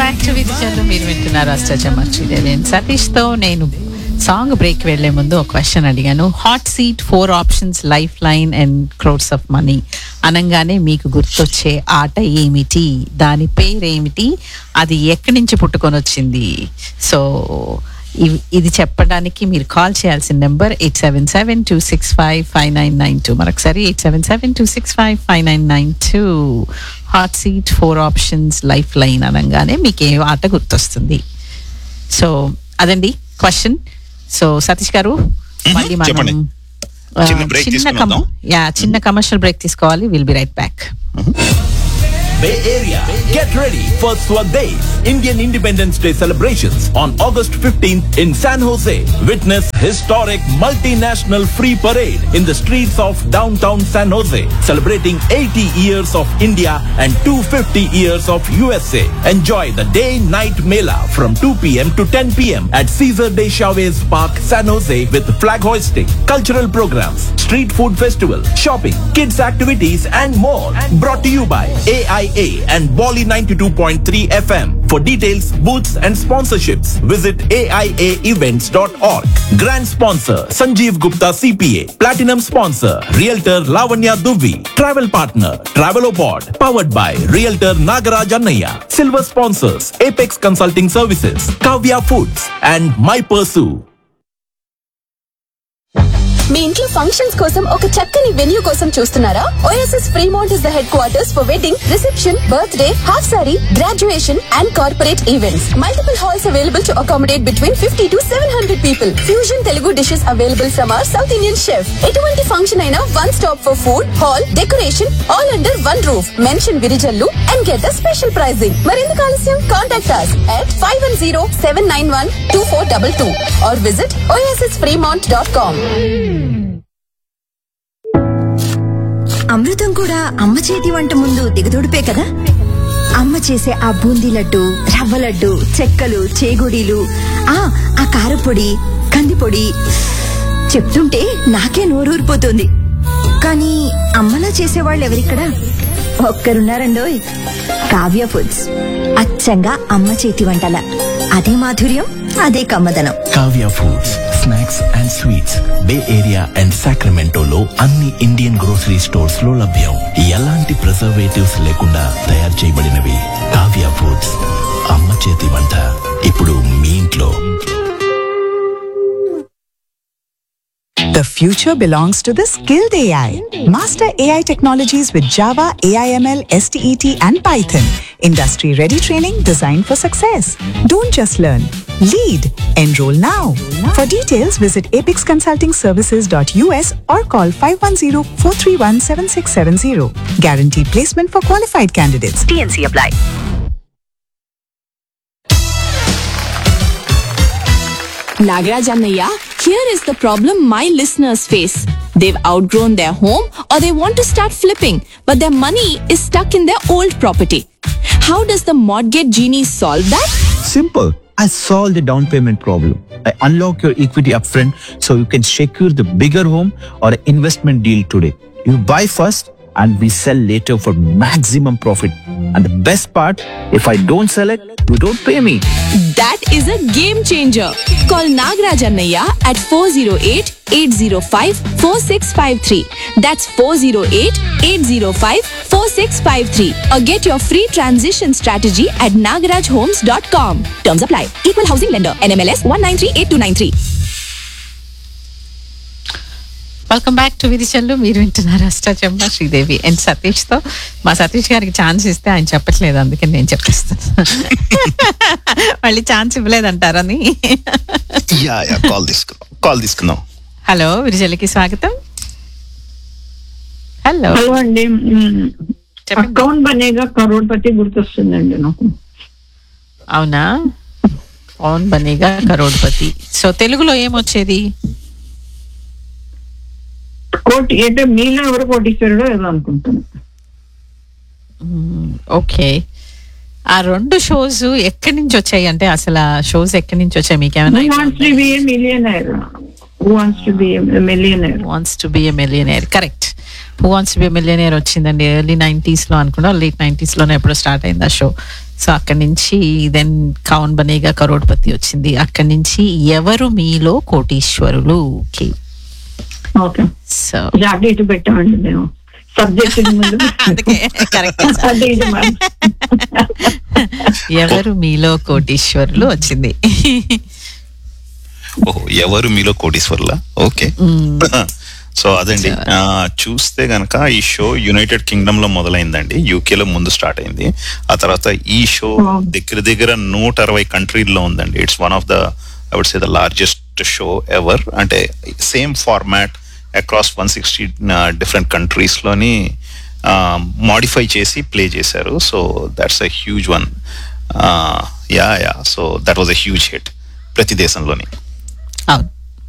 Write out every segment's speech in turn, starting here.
Back to విధిచందు మీరు వింటున్నారు అష్టజమర్చిదేవి సతీష్తో నేను సాంగ్ బ్రేక్ వెళ్లే ముందు ఒక క్వశ్చన్ అడిగాను hot seat four options life line and crores of money అనగానే మీకు గుర్తొచ్చే ఆట ఏమిటి దాని పేరు ఏమిటి అది ఎక్కడి నుంచి పుట్టుకొని వచ్చింది సో ఇవ్- ఇది చెప్పడానికి మీరు కాల్ చేయాల్సిన number eight seven seven two six five five nine nine two మరొకసారి eight seven seven two six five five nine nine two hot seat four options life line అనగానే మీకు ఏ ఆట గుర్తొస్తుంది సో అదండి క్వశ్చన్ సో సతీష్ గారు మళ్ళీ చెప్పండి. మనం ఆ, చిన్న break చిన్న తీసుకుని కమ- వద్దాం. యా చిన్న కమర్షియల్ బ్రేక్ తీసుకోవాలి will be right back Bay Area. Get ready for Swadesh Indian Independence Day celebrations on August 15th in San Jose. Witness historic multinational free parade in the streets of downtown San Jose, celebrating 80 years of India and 250 years of USA. Enjoy the day-night mela from 2 p.m. to 10 p.m. at Caesar de Chavez Park, San Jose with flag hoisting, cultural programs, street food festival, shopping, kids activities and more. Brought to you by AIA and Bolly 92.3 FM. For details, booths and sponsorships, visit AIAevents.org. Grand sponsor Sanjeev Gupta CPA. Platinum sponsor Realtor Lavanya Duvi. Travel partner Travelopod. Powered by Realtor Nagaraj Annaya. Silver sponsors Apex Consulting Services, Kavya Foods and My Pursue. మీ ఇంట్లో functions కోసం ఒక చక్కని venue కోసం చూస్తున్నారా O S S Fremont is the headquarters for wedding reception birthday half saree graduation and corporate events multiple halls available to accommodate between fifty to seven hundred people fusion Telugu dishes available from our south Indian chef ఎటువంటి function అయినా one stop for food hall decoration all under one roof mention Virijallu and get the special pricing మరెందుకు ఆలస్యం contact us at five one zero seven nine one two four double two or visit O S S Fremont dot com అమృతం కూడా అమ్మ చేతి వంట ముందు దిగదొడిపే కదా అమ్మ చేసే ఆ బూందీ లడ్డు రవ్వ లడ్డు చెక్కలు చేగుడీలు ఆ ఆ కారపొడి కందిపొడి చెప్తుంటే నాకే నోరూరిపోతుంది కానీ అమ్మలా చేసేవాళ్ళు ఎవరిక్కడ ఒక్కరున్నారండోయ్ కావ్య ఫుడ్స్ అచ్చంగా అమ్మ చేతి వంటల అదే మాధుర్యం అదే కమ్మదనం Kavya foods snacks and sweets bay area and సాక్రమెంటోలో అన్ని ఇండియన్ గ్రోసరీ స్టోర్స్ లో లభ్యం ఎలాంటి ప్రిజర్వేటివ్స్ లేకుండా తయారు చేయబడినవి కావ్య ఫుడ్స్ అమ్మ చేతి వంట ఇప్పుడు మీ ఇంట్లో The future belongs to the skilled AI. Master AI technologies with Java, AIML, STET, and Python. Industry ready training designed for success. Don't just learn, lead. Enroll now. For details, visit apexconsultingservices.us or call 510 431 7670. Guaranteed placement for qualified candidates. TNC apply. Nagaraj Annaya, here is the problem my listeners face. They've outgrown their home or they want to start flipping, but their money is stuck in their old property. How does the mortgage genie solve that? Simple. I solve the down payment problem. I unlock your equity upfront so you can secure the bigger home or investment deal today. You buy first and we sell later for maximum profit. And the best part, if I don't sell it, you don't pay me. That is a game changer. Call Nagaraj Annaya at 408-805-4653. That's 408-805-4653. Or get your free transition strategy at nagarajhomes.com. Terms apply. Equal housing lender. NMLS 1938293. Welcome back to విధిచల్లు మీరు వింటున్నారు Ashta Chamma Sridevi and Satish తో మా సతీష్ గారికి chance ఇస్తే ఆయన చెప్పట్లేదు అందుకని నేను చెప్పేస్తాను మళ్ళీ ఛాన్స్ ఇవ్వలేదంటారని యా యా కాల్ తీసుకుందాం కాల్ తీసుకుందాం హలో విరిజల్లికి స్వాగతం హలో హలో అండి మ్మ్. చెప్పండి. అకౌంట్ బనేగా కరోడ్పతి గుర్తొస్తుందండి నాకు అవునా పవన్ బనేగా కరోడ్పతి సో తెలుగులో ఏమొచ్చేది కోటి అంటే మీలో ఎవరు కోటీశ్వరుడో ఏదో అనుకుంటాను ఓకే ఆ రెండు షోస్ ఎక్కడి నుంచి వచ్చాయి అంటే అసలు ఆ షోస్ ఎక్కడి నుంచి వచ్చాయి మీకేమైనా wants to be a millionaire wants to be a millionaire wants to be a millionaire correct who wants be millionaire వచ్చిందండి ఎర్లీ నైంటీస్ లో అనుకున్నా లేట్ నైంటీస్ లోనే ఎప్పుడో స్టార్ట్ అయింది ఆ షో సో అక్కడి నుంచి దెన్ కౌన్ బనేగా కరోడ్పతి వచ్చింది అక్కడి నుంచి ఎవరు మీలో కోటీశ్వరులు ఓకే ఓకే సో అటు ఇటు పెట్టామండి మేము సబ్జెక్ట్ ముందు అందుకే కరెక్ట్ అటు ఇటు మనం. ఎవరు మీలో కోటీశ్వరులు వచ్చింది ఓహో ఎవరు మీలో కోటీశ్వర్లా ఓకే సో అదండి ఆ, చూస్తే గనక ఈ షో యునైటెడ్ కింగ్డమ్ లో మొదలైందండి యూకే లో ముందు స్టార్ట్ అయింది ఆ తర్వాత ఈ షో దగ్గర దగ్గర నూట అరవై కంట్రీల్లో ఉందండి it's one of the I would say the largest show ever అంటే same format across one sixty different countries లోని మాడిఫై చేసి ప్లే చేశారు so that's a huge one yeah yeah so that was a huge hit ప్రతి దేశంలోని అవును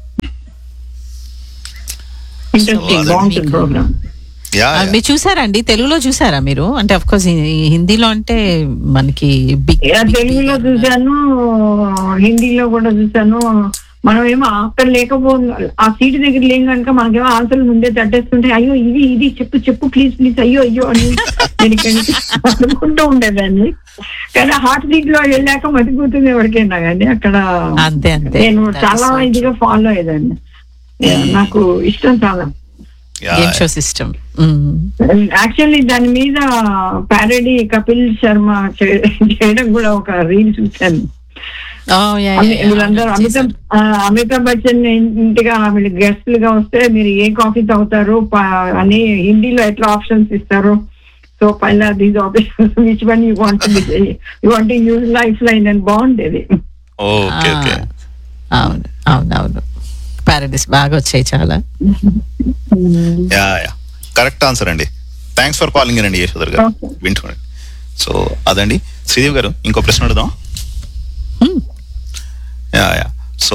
interesting So, బాగుంటుంది program yeah ఆ, మీరు చూసారండి తెలుగులో చూసారా మీరు అంటే అఫ్ కోర్స్ హిందీలో అంటే మనకి బిగ్ తెలుగులో చూశాను హిందీలో కూడా చూశాను మనం ఏమో అక్కడ లేకపో ఆ సీట్ దగ్గర లేం కనుక మనకేమో ఆన్సర్లు ముందే తట్టేస్తుంటే అయ్యో ఇది ఇది చెప్పు చెప్పు ప్లీజ్ ప్లీజ్ అయ్యో అయ్యో అని నేను ఇక్కడి నుంచి అనుకుంటూ ఉండేదాన్ని కానీ హార్ట్ సీట్ లో వెళ్ళాక మతిపోతుంది ఎవరికైనా కానీ అక్కడ అంతే అంతే నేను That is చాలా so ఇదిగా ఫాలో అయ్యేదాన్ని నాకు ఇష్టం చాలా గేమ్ షో సిస్టమ్ యాక్చువల్లీ దాని మీద ప్యారడీ కపిల్ శర్మ చే- చేయడం కూడా ఒక రీల్ చూశాను అమి- వీళ్ళందరూ అమితాబ్ ఆ, అమితాబ్ బచ్చన్ ఇంటిగా వీళ్ళు గెస్ట్ గా వస్తే మీరు ఏ కాఫీ తాగుతారు ప- అని హిందీలో ఎట్లా ఆప్షన్స్ ఇస్తారు సో పైన these options which one you want you want use life line అని బాగుండేది ఓకే ఓకే అవును అవును అవును పారడైస్ బాగా వచ్చాయి చాలా యా యా కరెక్ట్ ఆన్సర్ అండి థ్యాంక్స్ ఫర్ కాలింగ్ అండి యశోదర్ గారు వింటున్నాండి సో అదండి శ్రీదేవి గారు ఇంకో ప్రశ్న అడుగుదాం yeah yeah so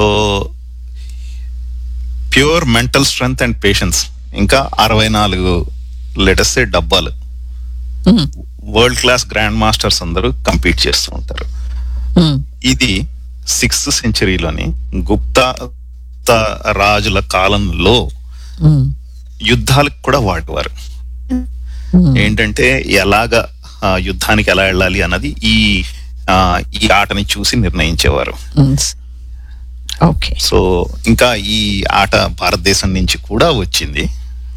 pure mental strength and patience ఇంకా అరవై నాలుగు లెటెస్ట్ డబ్బాలు Hmm. World class grand masters అందరూ కంపీట్ చేస్తూ ఉంటారు Hmm. ఇది సిక్స్త్ సెంచరీలోని గుప్తా రాజుల కాలంలో Hmm. యుద్ధాలకు కూడా వాడేవారు ఏంటంటే ఎలాగ ఆ, యుద్ధానికి ఎలా వెళ్ళాలి అన్నది ఈ ఆ, ఈ ఆటని చూసి నిర్ణయించేవారు Hmm. ఓకే సో ఇంకా ఈ ఆట భారతదేశం నుంచి కూడా వచ్చింది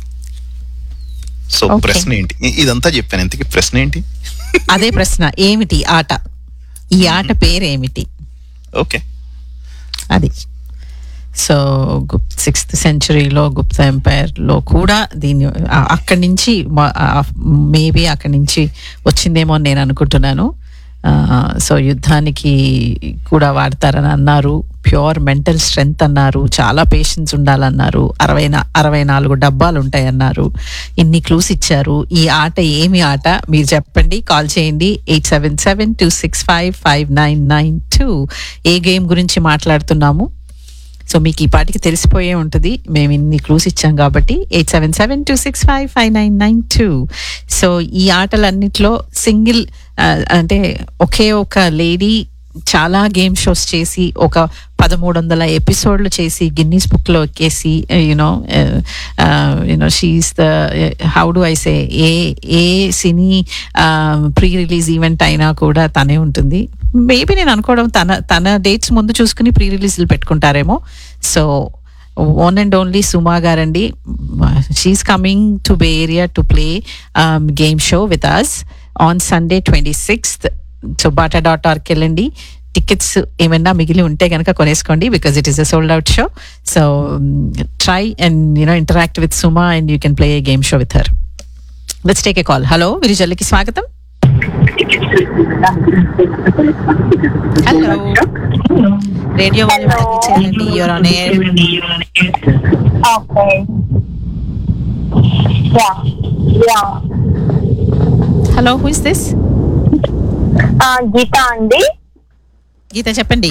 సో Okay. ప్రశ్న ఏంటి ఇ- ఇదంతా చెప్పాను ఇంతకీ ప్రశ్న ఏంటి అదే ప్రశ్న ఏమిటి ఆట ఈ ఆట పేరు ఏమిటి ఓకే అది సో గుప్ సిక్స్త్ సెంచరీలో గుప్తా ఎంపైర్లో కూడా దీన్ని ఆ- అక్కడి నుంచి మేబీ అక్కడి నుంచి వచ్చిందేమో అని నేను అనుకుంటున్నాను సో యుద్ధానికి కూడా వాడతారని అన్నారు ప్యూర్ మెంటల్ స్ట్రెంగ్త్ అన్నారు చాలా పేషెన్స్ ఉండాలన్నారు అరవై నా- అరవై నాలుగు డబ్బాలు ఉంటాయన్నారు ఇన్ని క్లూస్ ఇచ్చారు ఈ ఆట ఏమి ఆట మీరు చెప్పండి కాల్ చేయండి eight seven seven two six five five nine nine two ఏ గేమ్ గురించి మాట్లాడుతున్నాము సో మీకు ఈ పాటికి తెలిసిపోయే ఉంటుంది మేము ఇన్ని క్లూస్ ఇచ్చాం కాబట్టి eight seven seven two six five five nine nine two so ఈ ఆటలన్నిట్లో సింగిల్ అంటే ఒకే ఒక లేడీ చాలా గేమ్ షోస్ చేసి ఒక పదమూడు వందల ఎపిసోడ్లు చేసి గిన్నీస్ బుక్లో ఎక్కేసి you know you know she's the how do I say a a cine pre release event అయినా కూడా తనే ఉంటుంది మేబీ నేను అనుకోవడం తన తన డేట్స్ ముందు చూసుకుని ప్రీ రిలీజ్లు పెట్టుకుంటారేమో so own and only Suma గారండి she's coming to bay area to play game show with us on Sunday twenty sixth so BATA dot ఆర్కి వెళ్ళండి టికెట్స్ ఏమైనా మిగిలి ఉంటే కనుక కొనేసుకోండి because it is a sold out show so try and you know interact with Suma and you can play a game show with her let's take a call hello విరిజల్లికి స్వాగతం hello radio volume తగ్గించేయండి your on air Okay. Yeah. Yeah. Hello who is this Uh, Geetha అండి గీత చెప్పండి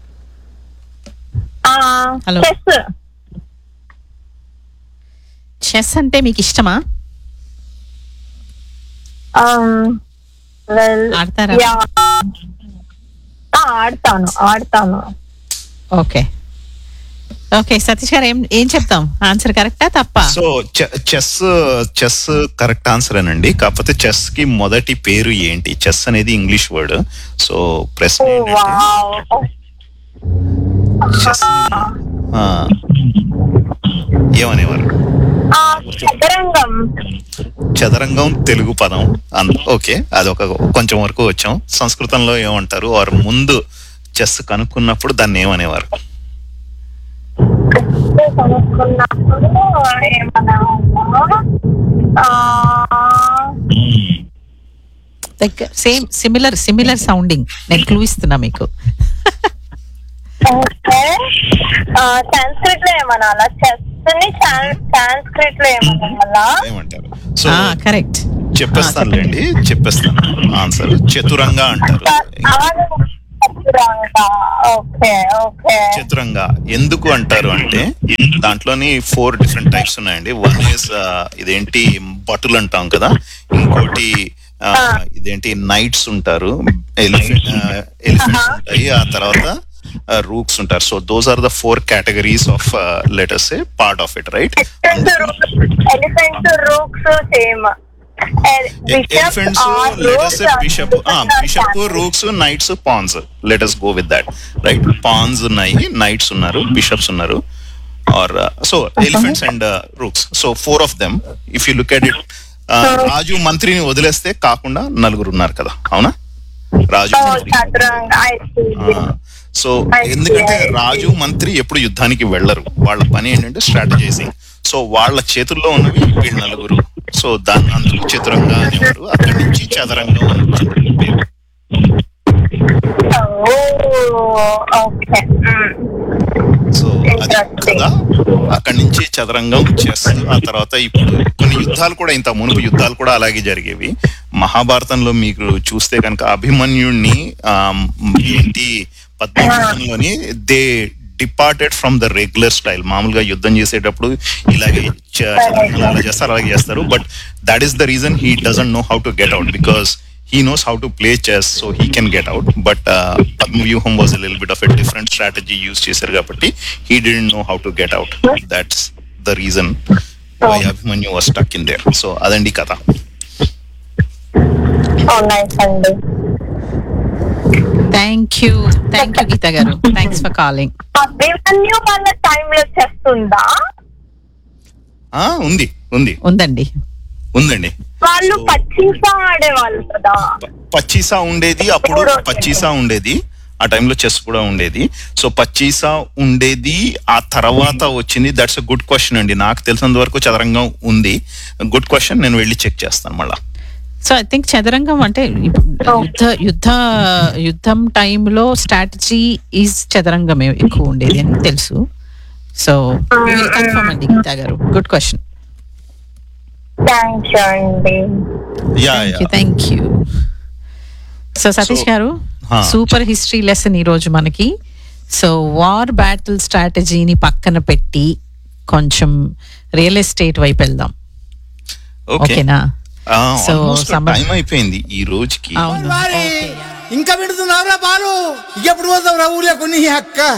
Hello. Chess chess అంటే మీకు ఇష్టమా well ఆడతారా? ఆడతాను ఆడతాను ఓకే ఓకే సతీష్ గారు ఏం ఏం చెప్తాం ఆన్సర్ కరెక్టా తప్ప so chess chess correct answer అనండి కాకపోతే చెస్ కి మొదటి పేరు ఏంటి చెస్ అనేది ఇంగ్లీష్ వర్డ్ సో ప్రశ్న ఏంటంటే చెస్ ఏమనేవారు చదరంగం చదరంగం తెలుగు పదం అంద ఓకే అదొక కొంచెం వరకు వచ్చాం సంస్కృతంలో ఏమంటారు వారు ముందు చెస్ కనుక్కున్నప్పుడు దాన్ని ఏమనేవారు కొనుక్కున్నప్పుడు ఏమన్నా దగ్గర సేమ్ సిమిలర్ సిమిలర్ సౌండింగ్ నేను క్లూ ఇస్తున్నా మీకు సాంస్క్రిట్ లో ఏమనాలా చెస్ ని సాంస్క్రిట్ లో ఏమనాలా ఏమంటారు సో కరెక్ట్ చెప్పేస్తానులేండి చెప్పేస్తాను ఆన్సర్ చతురంగ అంటారు ఓకే ఓకే చతురంగ ఎందుకు అంటారు అంటే ఇది దాంట్లోని ఫోర్ డిఫరెంట్ టైప్స్ ఉన్నాయండి వన్ ఇస్ ఇదేంటి బటులు అంటాం కదా ఇంకోటి ఆ, ఇదేంటి నైట్స్ ఉంటారు ఎలిఫెంట్ ఎలిఫెంట్స్ ఉంటాయి ఆ తర్వాత రూక్స్ ఉంటారు so those are the four categories of letters part of it right elephants rooks same elephants letters bishop bishop rooks knights pawns letters go with that right pawns ఉన్నాయి knights ఉన్నారు bishops ఉన్నారు are so elephants and rooks so four of them if you look at it రాజు మంత్రిని వదిలేస్తే కాకుండా నలుగురు ఉన్నారు కదా అవునా రాజు మంత్రి సో ఎందుకంటే రాజు మంత్రి ఎప్పుడు యుద్ధానికి వెళ్ళరు వాళ్ళ పని ఏంటంటే స్ట్రాటజైజింగ్ సో వాళ్ళ చేతుల్లో ఉన్నవి వీళ్ళు నలుగురు సో దాన్ని అందుకు చతురంగా అనేవారు అక్కడి నుంచి చదరంగం అని వచ్చింది పేరు. ఓకే సో అది కదా అక్కడి నుంచి చదరంగం చెస్ ఆ తర్వాత ఇప్పుడు కొన్ని యుద్ధాలు కూడా ఇంత మునుపు యుద్ధాలు కూడా అలాగే జరిగేవి మహాభారతంలో మీకు చూస్తే కనుక అభిమన్యుడిని ఆ, ఏంటి పద్మవ్యూహంలోని they departed from the regular style మామూలుగా యుద్ధం చేసేటప్పుడు ఇలాగే చ- చదరంగం అలా చేస్తారు అలాగే చేస్తారు but that is the reason he doesn't know how to get out because he knows how to play chess so he can get out but uh, Padmavyuham was a little bit of a different strategy used చేశారు కాబట్టి he didn't know how to get out that's the reason why Abhimanyu was stuck in there so అదండి కథ nice అండి thank you thank you Geetha garu thanks for calling Abhimanyu వాళ్ళ టైంలో చేస్తుందా ఆ, ఉంది ఉంది ఉందండి ఉందండి వాళ్ళు పచ్చిసా ఆడేవాళ్ళు కదా పచ్చీసా ఉండేది అప్పుడు పచ్చీసా ఉండేది ఆ టైంలో చెస్ కూడా ఉండేది సో పచ్చీసా ఉండేది ఆ తర్వాత వచ్చింది దట్స్ అ గుడ్ క్వశ్చన్ అండి నాకు తెలిసినంత వరకు చదరంగం ఉంది గుడ్ క్వశ్చన్ నేను వెళ్ళి చెక్ చేస్తాను మళ్ళా సో ఐ థింక్ చదరంగం అంటే ఇప్పుడు యుద్ధ యుద్ధ యుద్ధం టైంలో స్ట్రాటజీ ఈజ్ చదరంగమే ఎక్కువ ఉండేది అని తెలుసు సో కన్ఫర్మ్ అండి Geetha garu good question thank you అండి yeah thank you so Satish So, garu huh. Super history lesson ఈ రోజు మనకి సో వార్ బ్యాటిల్ స్ట్రాటజీని పక్కన పెట్టి కొంచెం రియల్ ఎస్టేట్ వైపు వెళ్దాం ఓకే ఓకేనా సో టైం అయిపోయింది ఈ రోజుకి అవును ఇంకా పెడుతున్నావురా పాలు ఎప్పుడు పోతావురా ఊర్లో కొన్ని అక్క